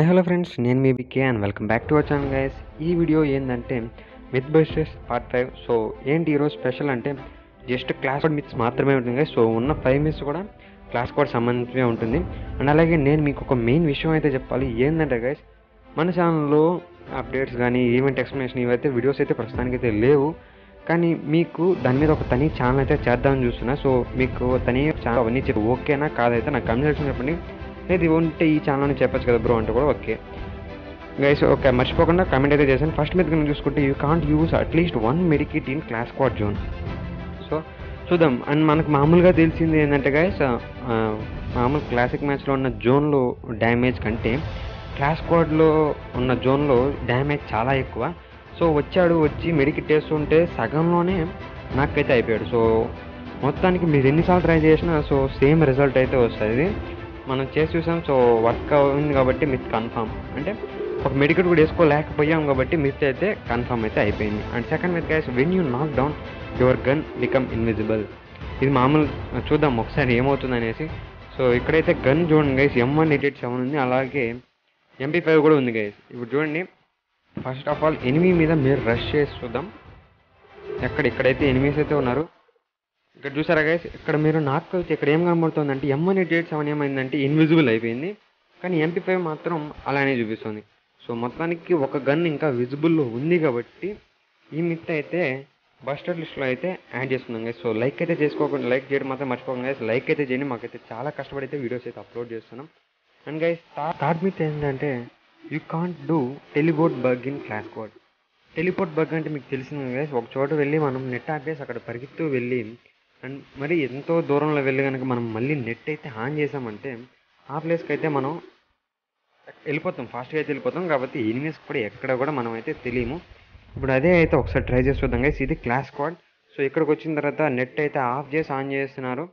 Hi hello friends నేను మీ BK and welcome back to our channel guys ఈ video ఏంటంటే myth busters part five so ఏంటి ఈరోజు స్పెషల్ అంటే జస్ట్ క్లాస్ కోడ్ మిత్స్ మాత్రమే ఉంటుంది guys. సో ఉన్న ఫైవ్ మిత్స్ కూడా క్లాస్ కోడ్ సంబంధించే ఉంటుంది అండ్ అలాగే నేను మీకు ఒక మెయిన్ విషయం అయితే చెప్పాలి ఏంటంటే గైస్ మన ఛానల్లో అప్డేట్స్ కానీ ఈవెంట్ ఎక్స్ప్లెనేషన్ ఇవైతే వీడియోస్ అయితే ప్రస్తుతానికి అయితే లేవు కానీ మీకు దాని మీద ఒక తని ఛానల్ అయితే చేద్దామని చూస్తున్నా సో మీకు తని ఛానల్ అవన్నీ చెప్పి ఓకేనా కాదైతే నాకు కమెంట్ సెక్షన్ చెప్పండి లేదు ఉంటే ఈ ఛానల్ అని చెప్పచ్చు కదా బ్రో అంటే కూడా ఓకే గైస్ ఓకే మర్చిపోకుండా కమెంట్ అయితే చేశాను ఫస్ట్ మీద కనుక చూసుకుంటే you can't use at least one medkit in class squad zone so చూద్దాం అండ్ మనకు మామూలుగా తెలిసింది ఏంటంటే గైస్ మామూలు క్లాసిక్ మ్యాచ్లో ఉన్న జోన్లో డ్యామేజ్ కంటే క్లాస్ స్క్వాడ్లో ఉన్న జోన్లో డ్యామేజ్ చాలా ఎక్కువ సో వచ్చాడు వచ్చి మెడికిట్ వేస్తుంటే సగంలోనే నాకైతే అయిపోయాడు సో మొత్తానికి మీరు ఎన్నిసార్లు ట్రై చేసినా సో సేమ్ రిజల్ట్ అయితే వస్తుంది మనం చేసి చూసాం సో వర్క్ అయింది కాబట్టి మిత్ కన్ఫామ్ అంటే ఒక మెడికల్ కూడా వేసుకోలేకపోయాం కాబట్టి మిత్ అయితే కన్ఫామ్ అయితే అయిపోయింది and second myth guys when you knock down your gun become invisible ఇది మామూలు చూద్దాం ఒకసారి ఏమవుతుంది అనేసి సో ఇక్కడైతే గన్ చూడండి guys M one eight eight seven ఉంది అలాగే ఎంపీ ఫైవ్ కూడా ఉంది గైస్ ఇప్పుడు చూడండి ఫస్ట్ ఆఫ్ ఆల్ ఎనిమీ మీద మీరు రష్ చేసి చూద్దాం ఎక్కడ ఇక్కడైతే ఎనిమీస్ అయితే ఉన్నారు ఇక్కడ చూసారా గైస్ ఇక్కడ మీరు నాకు అయితే ఇక్కడ ఏం కనబడుతుందంటే M one eight eight seven ఏమైందంటే ఇన్విజిబుల్ అయిపోయింది కానీ ఎంపీ ఫైవ్ మాత్రం అలానే చూపిస్తుంది సో మొత్తానికి ఒక గన్ ఇంకా విజిబుల్లో ఉంది కాబట్టి ఈ మిత్ అయితే బస్టర్ లిస్ట్లో అయితే యాడ్ చేసుకున్నాం గైస్ సో లైక్ అయితే చేసుకోకుండా లైక్ చేయడం మాత్రం మర్చిపోకండి గైస్ లైక్ అయితే చేయండి మాకైతే చాలా కష్టపడి అయితే వీడియోస్ అయితే అప్లోడ్ చేస్తున్నాం అండ్ గైస్ థర్డ్ మిత్ ఏంటంటే you can't do teleport bug in class code teleport bug అంటే మీకు తెలిసింది గైస్ ఒక చోట వెళ్ళి మనం నెట్ ఆపేసి అక్కడ పరిగెత్తు వెళ్ళి అండ్ మరి ఎంతో దూరంలో వెళ్ళి కనుక మనం మళ్ళీ నెట్ అయితే ఆన్ చేసామంటే ఆ ప్లేస్కి అయితే మనం వెళ్ళిపోతాం ఫాస్ట్గా అయితే వెళ్ళిపోతాం కాబట్టి ఎనిమీస్ కూడా ఎక్కడ కూడా మనం అయితే తెలియము ఇప్పుడు అదే అయితే ఒకసారి ట్రై చేసి చూద్దాం గైస్ ఇది క్లాస్ స్క్వాడ్ సో ఇక్కడికి వచ్చిన తర్వాత నెట్ అయితే ఆఫ్ చేసి ఆన్ చేస్తున్నారు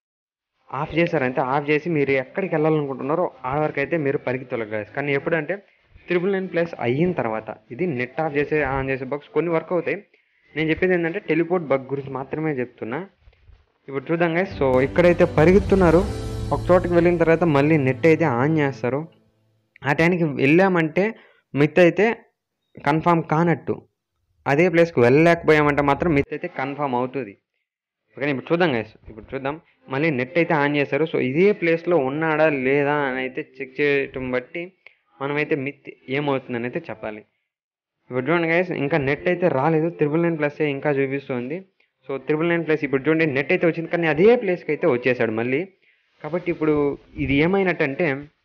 ఆఫ్ చేశారంటే ఆఫ్ చేసి మీరు ఎక్కడికి వెళ్ళాలనుకుంటున్నారో ఆ వరకు అయితే మీరు పరిగెత్తలేదు గైస్ కానీ ఎప్పుడంటే త్రిబుల్ నైన్ ప్లస్ అయిన తర్వాత ఇది నెట్ ఆఫ్ చేసే ఆన్ చేసే బగ్స్ కొన్ని వర్క్ అవుతాయి నేను చెప్పేది ఏంటంటే టెలిపోర్ట్ బగ్ గురించి మాత్రమే చెప్తున్నా ఇప్పుడు చూద్దాం గైస్ సో ఇక్కడైతే పరిగెత్తున్నారు ఒక చోటకి వెళ్ళిన తర్వాత మళ్ళీ నెట్ అయితే ఆన్ చేస్తారు ఆ టైంకి వెళ్ళామంటే మిత్ అయితే కన్ఫామ్ కానట్టు అదే ప్లేస్కి వెళ్ళలేకపోయామంటే మాత్రం మిత్ అయితే కన్ఫామ్ అవుతుంది ఓకే ఇప్పుడు చూద్దాం గైస్ ఇప్పుడు చూద్దాం మళ్ళీ నెట్ అయితే ఆన్ చేశారు సో ఇదే ప్లేస్లో ఉన్నాడా లేదా అని అయితే చెక్ చేయటం బట్టి మనమైతే మిత్ ఏమవుతుందని అయితే చెప్పాలి ఇప్పుడు చూడండి గైస్ ఇంకా నెట్ అయితే రాలేదు త్రిబుల్ నైన్ ప్లస్ ఇంకా చూపిస్తుంది సో త్రిబుల్ నైన్ ప్లస్ ఇప్పుడు చూడండి నెట్ అయితే వచ్చింది కానీ అదే ప్లేస్కి అయితే వచ్చేసాడు మళ్ళీ కాబట్టి ఇప్పుడు ఇది ఏమైనట్టంటే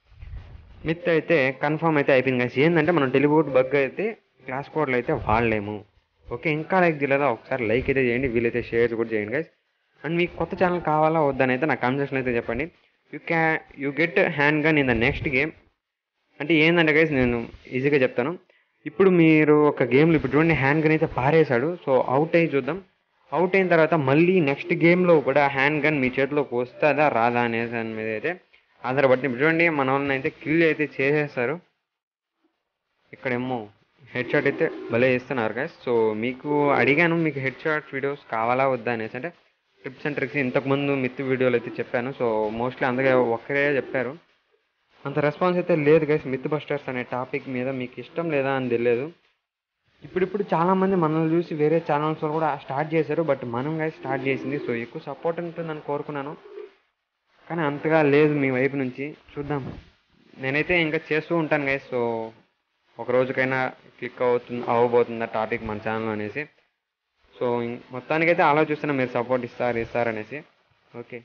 మిత్ అయితే కన్ఫామ్ అయితే అయిపోయింది గైస్ ఏంటంటే మనం టెలిబోర్డ్ బగ్ అయితే క్లాస్ కోడ్లో అయితే వాడలేము ఓకే ఇంకా లైక్ చేయలేదా ఒకసారి లైక్ అయితే చేయండి వీలైతే షేర్ కూడా చేయండి గైస్ అండ్ మీకు కొత్త ఛానల్ కావాలా వద్దని అయితే నాకు కామెంట్ సెక్షన్ అయితే చెప్పండి you can you get hand gun in the next game అంటే ఏంటంటే గైస్ నేను ఈజీగా చెప్తాను ఇప్పుడు మీరు ఒక గేమ్లో ఇప్పుడు చూడండి హ్యాండ్ గన్ అయితే పారేశాడు సో అవుట్ అయ్యి చూద్దాం అవుట్ అయిన తర్వాత మళ్ళీ నెక్స్ట్ గేమ్లో కూడా హ్యాండ్ గన్ మీ చేతిలోకి వస్తుందా రాదా అనే దాని మీద అయితే ఆధారపడి ఇప్పుడు చూడండి మన వాళ్ళని అయితే కిల్ అయితే చేసేస్తారు ఇక్కడేమో హెడ్ షాట్ అయితే భలే ఇస్తున్నారు గైస్ సో మీకు అడిగాను మీకు హెడ్ షాట్ వీడియోస్ కావాలా వద్దా అనేసి అంటే టిప్స్ అండ్ ట్రిక్స్ ఇంతకుముందు మిత్ వీడియోలు అయితే చెప్పాను సో మోస్ట్లీ అందుకే ఒక్కరే చెప్పారు అంత రెస్పాన్స్ అయితే లేదు గైస్ మిత్ బస్టర్స్ అనే టాపిక్ మీద మీకు ఇష్టం లేదా అని తెలియదు ఇప్పుడిప్పుడు చాలామంది మనల్ని చూసి వేరే ఛానల్స్ కూడా స్టార్ట్ చేశారు బట్ మనం గైస్ స్టార్ట్ చేసింది సో ఎక్కువ సపోర్ట్ ఉంటుందని కోరుకున్నాను కానీ అంతగా లేదు మీ వైపు నుంచి చూద్దాం నేనైతే ఇంకా చేస్తూ ఉంటాను గైస్ సో ఒక రోజుకైనా క్లిక్ అవుతుంది అవ్వబోతుందా టాపిక్ మన ఛానల్ అనేసి సో ఇం- మొత్తానికైతే ఆలోచిస్తున్నా మీరు సపోర్ట్ ఇస్తారు ఇస్తారు అనేసి ఓకే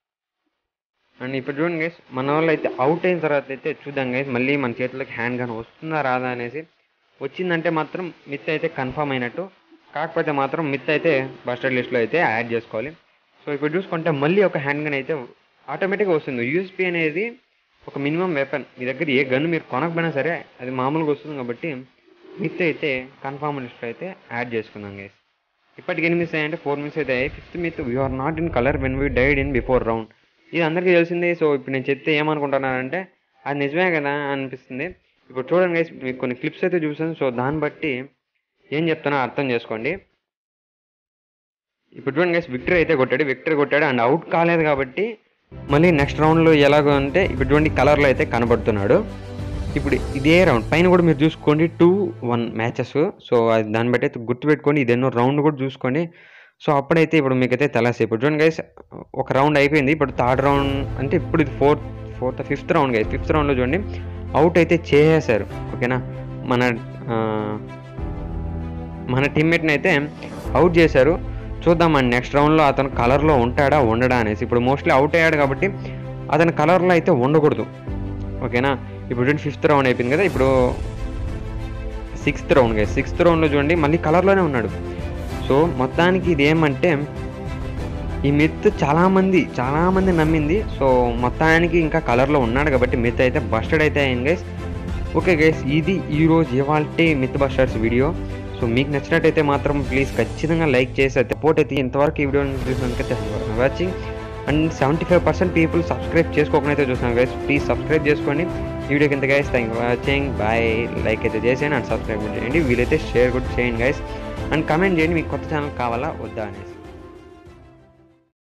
అండ్ ఇప్పుడు చూడండి గైస్ మన వాళ్ళు అయితే అవుట్ అయిన తర్వాత అయితే చూద్దాం గైస్ మళ్ళీ మన చేతిలోకి హ్యాండ్ గన్ వస్తుందా రాదా అనేసి వచ్చిందంటే మాత్రం మిత్ అయితే కన్ఫర్మ్ అయినట్టు కాకపోతే మాత్రం మిత్ అయితే బస్టర్ లిస్ట్లో అయితే యాడ్ చేసుకోవాలి సో ఇప్పుడు చూసుకుంటే మళ్ళీ ఒక హ్యాండ్ గన్ అయితే ఆటోమేటిక్గా వస్తుంది యూఎస్పీ అనేది ఒక మినిమం వెపన్ మీ దగ్గర ఏ గన్ మీరు కొనకపోయినా సరే అది మామూలుగా వస్తుంది కాబట్టి మిత్ అయితే కన్ఫర్మ్ లిస్ట్లో అయితే యాడ్ చేసుకుందాం గైస్ ఇప్పటికి ఎన్ని మిస్ అయ్యాయంటే ఫోర్ మిస్ అయితే fifth myth you are not in colour when we died in before round ఇది అందరికీ తెలిసిందే సో ఇప్పుడు నేను చెప్తే ఏమనుకుంటున్నానంటే అది నిజమే కదా అనిపిస్తుంది ఇప్పుడు చూడండి గైస్ మీకు కొన్ని క్లిప్స్ అయితే చూసాను సో దాన్ని బట్టి ఏం చెప్తానో అర్థం చేసుకోండి ఇప్పుడు చూడండి గైస్ విక్టరీ అయితే కొట్టాడు విక్టరీ కొట్టాడు అండ్ అవుట్ కాలేదు కాబట్టి మళ్ళీ నెక్స్ట్ రౌండ్లో ఎలాగో అంటే ఇప్పుడు చూడండి కలర్లో అయితే కనబడుతున్నాడు ఇప్పుడు ఇదే రౌండ్ పైన కూడా మీరు చూసుకోండి టూ వన్ మ్యాచెస్ సో అది దాన్ని బట్టి అయితే గుర్తుపెట్టుకోండి ఇదేనో రౌండ్ కూడా చూసుకోండి సో అప్పుడైతే ఇప్పుడు మీకైతే తెలాసి ఇప్పుడు చూడండి గైస్ ఒక రౌండ్ అయిపోయింది ఇప్పుడు థర్డ్ రౌండ్ అంటే ఇప్పుడు ఇది fourth fourth fifth round guys fifth రౌండ్లో చూడండి అవుట్ అయితే చేసేసారు ఓకేనా మన ఆ, మన టీమ్మేట్ని అయితే అవుట్ చేశారు చూద్దామండి నెక్స్ట్ రౌండ్లో అతను కలర్లో ఉంటాడా ఉండడా అనేసి ఇప్పుడు మోస్ట్లీ అవుట్ అయ్యాడు కాబట్టి అతని కలర్లో అయితే ఉండకూడదు ఓకేనా ఇప్పుడు ఫిఫ్త్ రౌండ్ అయిపోయింది కదా ఇప్పుడు సిక్స్త్ రౌండ్ కదా సిక్స్త్ రౌండ్లో చూడండి మళ్ళీ కలర్లోనే ఉన్నాడు సో మొత్తానికి ఇది ఏమంటే ఈ మిత్ చాలామంది చాలామంది నమ్మింది సో మొత్తానికి ఇంకా కలర్లో ఉన్నాడు కాబట్టి మిత్ అయితే బస్టెడ్ అయితే అయింది గైస్ ఓకే గైస్ ఇది ఈరోజు ఇవాళ మిత్ బస్టర్స్ వీడియో సో మీకు నచ్చినట్టయితే మాత్రం ప్లీజ్ ఖచ్చితంగా లైక్ చేసి సపోర్ట్ అయితే ఇంతవరకు ఈ వీడియోని చూసినందుకైతే watching and seventy five percent people subscribe చేసుకోకుండా అయితే చూస్తున్నాను గైస్ ప్లీజ్ సబ్స్క్రైబ్ చేసుకోండి ఈ వీడియోకి ఇంత guys thank you watching bye like అయితే చేసేయండి అండ్ సబ్స్క్రైబ్ కూడా చేయండి వీలైతే షేర్ కూడా చేయండి గైస్ అండ్ కమెంట్ చేయండి మీకు కొత్త ఛానల్ కావాలా వద్దా అనేసి